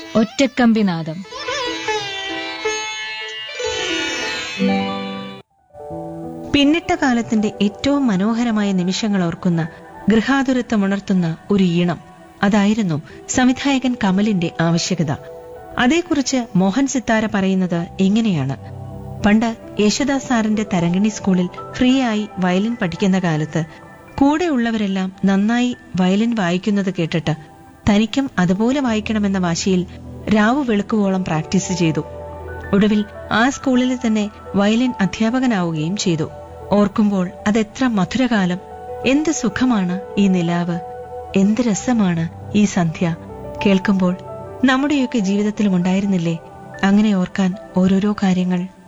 ഒറ്റക്കമ്പിനാദം പിന്നിട്ട കാലത്തിന്റെ ഏറ്റവും മനോഹരമായ നിമിഷങ്ങൾ ഓർക്കുന്ന ഗൃഹാതുരത്വമുണർത്തുന്ന ഒരു ഈണം അതായിരുന്നു സംവിധായകൻ കമലിന്റെ ആവശ്യകത അതേക്കുറിച്ച് മോഹൻ സിത്താര പറയുന്നത് ഇങ്ങനെയാണ് പണ്ട് യേശുദാസ് സാറിന്റെ തരങ്കിണി സ്കൂളിൽ ഫ്രീ ആയി വയലിൻ പഠിക്കുന്ന കാലത്ത് കൂടെയുള്ളവരെല്ലാം നന്നായി വയലിൻ വായിക്കുന്നത് കേട്ടിട്ട് തനിക്കും അതുപോലെ വായിക്കണമെന്ന വാശിയിൽ രാവു വെളുക്കുവോളം പ്രാക്ടീസ് ചെയ്തു ഒടുവിൽ ആ സ്കൂളിൽ തന്നെ വയലിൻ അധ്യാപകനാവുകയും ചെയ്തു ഓർക്കുമ്പോൾ അതെത്ര മധുരകാലം എന്ത് സുഖമാണ് ഈ നിലാവ് എന്ത് രസമാണ് ഈ സന്ധ്യ കേൾക്കുമ്പോൾ നമ്മുടെയൊക്കെ ജീവിതത്തിലും ഉണ്ടായിരുന്നില്ലേ അങ്ങനെ ഓർക്കാൻ ഓരോരോ കാര്യങ്ങൾ